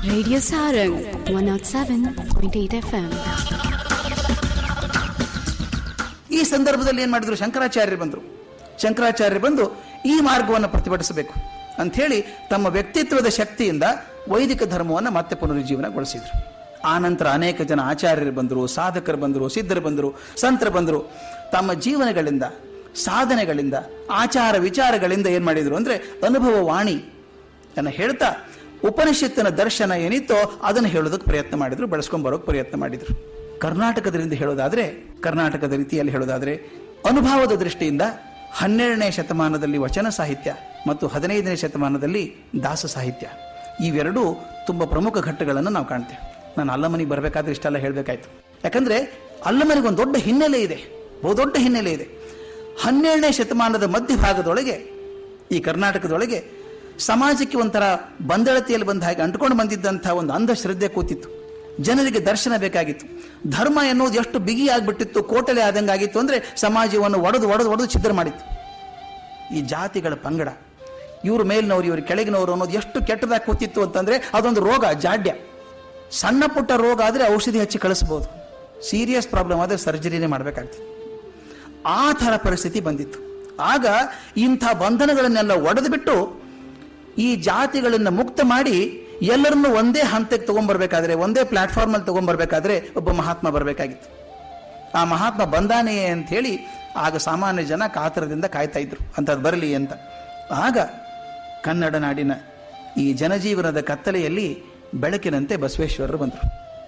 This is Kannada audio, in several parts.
Radio Sarang 107.8 FM. ಈ ಸಂದರ್ಭದಲ್ಲಿ ಏನ್ ಮಾಡಿದ್ರು ಶಂಕರಾಚಾರ್ಯರು ಬಂದರು ಶಂಕರಾಚಾರ್ಯರು ಬಂದು ಈ ಮಾರ್ಗವನ್ನು ಪ್ರತಿಭಟಿಸಬೇಕು ಅಂಥೇಳಿ ತಮ್ಮ ವ್ಯಕ್ತಿತ್ವದ ಶಕ್ತಿಯಿಂದ ವೈದಿಕ ಧರ್ಮವನ್ನು ಮತ್ತೆ ಪುನರುಜ್ಜೀವನಗೊಳಿಸಿದ್ರು ಆ ನಂತರ ಅನೇಕ ಜನ ಆಚಾರ್ಯರು ಬಂದರು ಸಾಧಕರು ಬಂದರು ಸಿದ್ಧರು ಬಂದರು ಸಂತರು ಬಂದರು ತಮ್ಮ ಜೀವನಗಳಿಂದ ಸಾಧನೆಗಳಿಂದ ಆಚಾರ ವಿಚಾರಗಳಿಂದ ಏನ್ ಮಾಡಿದ್ರು ಅಂದ್ರೆ ಅನುಭವ ವಾಣಿ ಅನ್ನ ಹೇಳ್ತಾ ಉಪನಿಷತ್ತಿನ ದರ್ಶನ ಏನಿತ್ತೋ ಅದನ್ನು ಹೇಳೋದಕ್ಕೆ ಪ್ರಯತ್ನ ಮಾಡಿದ್ರು ಬೆಳೆಸ್ಕೊಂಡ್ ಬರೋಕೆ ಪ್ರಯತ್ನ ಮಾಡಿದ್ರು ಕರ್ನಾಟಕದಿಂದ ಹೇಳೋದಾದ್ರೆ ಕರ್ನಾಟಕದ ರೀತಿಯಲ್ಲಿ ಹೇಳೋದಾದ್ರೆ ಅನುಭವದ ದೃಷ್ಟಿಯಿಂದ ಹನ್ನೆರಡನೇ ಶತಮಾನದಲ್ಲಿ ವಚನ ಸಾಹಿತ್ಯ ಮತ್ತು ಹದಿನೈದನೇ ಶತಮಾನದಲ್ಲಿ ದಾಸ ಸಾಹಿತ್ಯ ಇವೆರಡೂ ತುಂಬಾ ಪ್ರಮುಖ ಘಟ್ಟಗಳನ್ನು ನಾವು ಕಾಣ್ತೇವೆ ನಾನು ಅಲ್ಲಮನಿಗೆ ಬರಬೇಕಾದ್ರೆ ಇಷ್ಟೆಲ್ಲ ಹೇಳಬೇಕಾಯ್ತು ಯಾಕಂದ್ರೆ ಅಲ್ಲಮನಿಗೆ ಒಂದು ದೊಡ್ಡ ಹಿನ್ನೆಲೆ ಇದೆ ಬಹುದೊಡ್ಡ ಹಿನ್ನೆಲೆ ಇದೆ ಹನ್ನೆರಡನೇ ಶತಮಾನದ ಮಧ್ಯಭಾಗದೊಳಗೆ ಈ ಕರ್ನಾಟಕದೊಳಗೆ ಸಮಾಜಕ್ಕೆ ಒಂಥರ ಬಂದಳತೆಯಲ್ಲಿ ಬಂದ ಹಾಗೆ ಅಂಟ್ಕೊಂಡು ಬಂದಿದ್ದಂತಹ ಒಂದು ಅಂಧಶ್ರದ್ಧೆ ಕೂತಿತ್ತು ಜನರಿಗೆ ದರ್ಶನ ಬೇಕಾಗಿತ್ತು ಧರ್ಮ ಎನ್ನುವುದು ಎಷ್ಟು ಬಿಗಿಯಾಗ್ಬಿಟ್ಟಿತ್ತು ಕೋಟಲೆ ಆದಂಗಾಗಿತ್ತು ಅಂದ್ರೆ ಸಮಾಜವನ್ನು ಒಡೆದು ಒಡೆದು ಒಡೆದು ಛಿದ್ರ ಮಾಡಿತ್ತು ಈ ಜಾತಿಗಳ ಪಂಗಡ ಇವ್ರ ಮೇಲಿನವರು ಇವ್ರ ಕೆಳಗಿನವರು ಅನ್ನೋದು ಎಷ್ಟು ಕೆಟ್ಟದಾಗಿ ಕೂತಿತ್ತು ಅಂತಂದ್ರೆ ಅದೊಂದು ರೋಗ ಜಾಡ್ಯ ಸಣ್ಣ ಪುಟ್ಟ ರೋಗ ಆದ್ರೆ ಔಷಧಿ ಹಚ್ಚಿ ಕಳಿಸ್ಬೋದು ಸೀರಿಯಸ್ ಪ್ರಾಬ್ಲಮ್ ಆದ್ರೆ ಸರ್ಜರಿನೇ ಮಾಡಬೇಕಾಗ್ತದೆ ಆ ಥರ ಪರಿಸ್ಥಿತಿ ಬಂದಿತ್ತು ಆಗ ಇಂಥ ಬಂಧನಗಳನ್ನೆಲ್ಲ ಒಡೆದು ಬಿಟ್ಟು ಈ ಜಾತಿಗಳನ್ನ ಮುಕ್ತ ಮಾಡಿ ಎಲ್ಲರನ್ನು ಒಂದೇ ಹಂತಕ್ಕೆ ತಗೊಂಡ್ಬರ್ಬೇಕಾದ್ರೆ ಒಂದೇ ಪ್ಲಾಟ್ಫಾರ್ಮ್ ಅಲ್ಲಿ ತಗೊಂಡ್ಬರ್ಬೇಕಾದ್ರೆ ಒಬ್ಬ ಮಹಾತ್ಮ ಬರಬೇಕಾಗಿತ್ತು ಆ ಮಹಾತ್ಮ ಬಂದಾನೆ ಅಂತ ಹೇಳಿ ಆಗ ಸಾಮಾನ್ಯ ಜನ ಕಾತರದಿಂದ ಕಾಯ್ತಾ ಇದ್ರು ಅಂತದ್ ಬರಲಿ ಅಂತ ಆಗ ಕನ್ನಡ ನಾಡಿನ ಈ ಜನಜೀವನದ ಕತ್ತಲೆಯಲ್ಲಿ ಬೆಳಕಿನಂತೆ ಬಸವೇಶ್ವರರು ಬಂದರು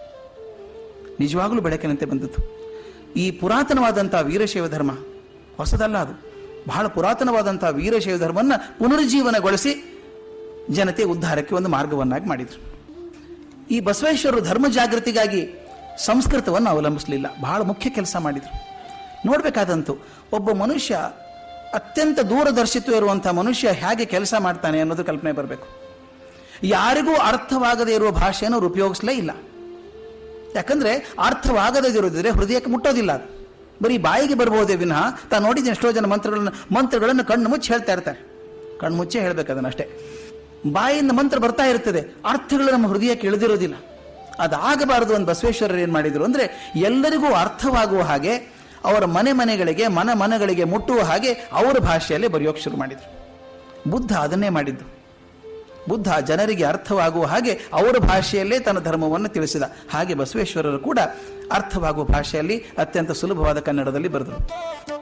ನಿಜವಾಗಲೂ ಬೆಳಕಿನಂತೆ ಬಂದದ್ದು ಈ ಪುರಾತನವಾದಂತಹ ವೀರಶೈವ ಧರ್ಮ ಹೊಸದಲ್ಲ ಅದು ಬಹಳ ಪುರಾತನವಾದಂತಹ ವೀರಶೈವ ಧರ್ಮವನ್ನು ಪುನರುಜ್ಜೀವನಗೊಳಿಸಿ ಜನತೆ ಉದ್ಧಾರಕ್ಕೆ ಒಂದು ಮಾರ್ಗವನ್ನಾಗಿ ಮಾಡಿದ್ರು ಈ ಬಸವೇಶ್ವರರು ಧರ್ಮ ಜಾಗೃತಿಗಾಗಿ ಸಂಸ್ಕೃತವನ್ನು ಅವಲಂಬಿಸಲಿಲ್ಲ ಬಹಳ ಮುಖ್ಯ ಕೆಲಸ ಮಾಡಿದ್ರು ನೋಡ್ಬೇಕಾದಂತೂ ಒಬ್ಬ ಮನುಷ್ಯ ಅತ್ಯಂತ ದೂರದರ್ಶಿತ್ವ ಇರುವಂತಹ ಮನುಷ್ಯ ಹೇಗೆ ಕೆಲಸ ಮಾಡ್ತಾನೆ ಅನ್ನೋದು ಕಲ್ಪನೆ ಬರಬೇಕು ಯಾರಿಗೂ ಅರ್ಥವಾಗದೇ ಇರುವ ಭಾಷೆಯನ್ನು ಅವ್ರು ಉಪಯೋಗಿಸಲೇ ಇಲ್ಲ ಯಾಕಂದ್ರೆ ಅರ್ಥವಾಗದಿರೋದಿದ್ರೆ ಹೃದಯಕ್ಕೆ ಮುಟ್ಟೋದಿಲ್ಲ ಅದು ಬರೀ ಬಾಯಿಗೆ ಬರ್ಬೋದೇ ವಿನಃ ತಾನು ನೋಡಿದ ಎಷ್ಟೋ ಜನ ಮಂತ್ರಗಳನ್ನು ಮಂತ್ರಗಳನ್ನು ಕಣ್ಣು ಮುಚ್ಚಿ ಹೇಳ್ತಾ ಇರ್ತಾರೆ ಕಣ್ಣು ಮುಚ್ಚೆ ಹೇಳ್ಬೇಕು ಅದನ್ನಷ್ಟೇ ಬಾಯಿಂದ ಮಂತ್ರ ಬರ್ತಾ ಇರ್ತದೆ ಅರ್ಥಗಳು ನಮ್ಮ ಹೃದಯಕ್ಕೆ ಇಳಿದಿರೋದಿಲ್ಲ ಅದಾಗಬಾರದು ಅಂತ ಬಸವೇಶ್ವರರು ಏನ್ ಮಾಡಿದ್ರು ಅಂದ್ರೆ ಎಲ್ಲರಿಗೂ ಅರ್ಥವಾಗುವ ಹಾಗೆ ಅವರ ಮನೆ ಮನೆಗಳಿಗೆ ಮನ ಮನಗಳಿಗೆ ಮುಟ್ಟುವ ಹಾಗೆ ಅವರ ಭಾಷೆಯಲ್ಲೇ ಬರೆಯೋಕೆ ಶುರು ಮಾಡಿದ್ರು ಬುದ್ಧ ಅದನ್ನೇ ಮಾಡಿದ್ದು ಬುದ್ಧ ಜನರಿಗೆ ಅರ್ಥವಾಗುವ ಹಾಗೆ ಅವರ ಭಾಷೆಯಲ್ಲೇ ತನ್ನ ಧರ್ಮವನ್ನು ತಿಳಿಸಿದ ಹಾಗೆ ಬಸವೇಶ್ವರರು ಕೂಡ ಅರ್ಥವಾಗುವ ಭಾಷೆಯಲ್ಲಿ ಅತ್ಯಂತ ಸುಲಭವಾದ ಕನ್ನಡದಲ್ಲಿ ಬರೆದರು